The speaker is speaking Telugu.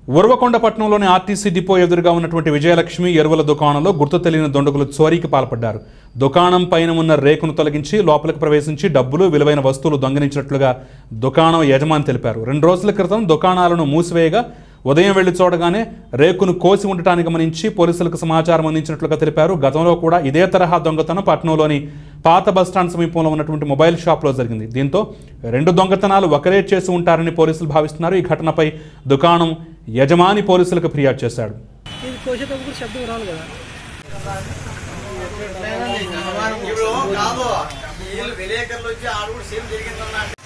ఉర్వకొండ పట్టణంలోని ఆర్టీసీ డిపో ఎదురుగా ఉన్నటువంటి విజయలక్ష్మి ఎరువుల దుకాణంలో గుర్తు తెలియని దొండగులు చోరీకి పాల్పడ్డారు దుకాణం పైన ఉన్న రేకును తొలగించి లోపలికి ప్రవేశించి డబ్బులు విలువైన వస్తువులు దొంగిలించినట్లుగా దుకాణం యజమాని తెలిపారు రెండు రోజుల క్రితం దుకాణాలను మూసివేయగా ఉదయం వెళ్లి చూడగానే రేకును కోసి ఉండటానికి గమనించి పోలీసులకు సమాచారం అందించినట్లుగా తెలిపారు గతంలో కూడా ఇదే తరహా దొంగతనం పట్నంలోని పాత బస్టాండ్ సమీపంలో ఉన్నటువంటి మొబైల్ షాప్లో జరిగింది దీంతో రెండు దొంగతనాలు ఒకరే చేసి ఉంటారని పోలీసులు భావిస్తున్నారు ఈ ఘటనపై దుకాణం యజమాని పోలీసులకు ఫిర్యాదు చేశాడు ఇది కోసేటప్పుడు శబ్దం రాదు కదా ఇప్పుడు కాదు వీళ్ళు విలేకరులు వచ్చి ఆడు కూడా సేమ్ జరిగిందన్న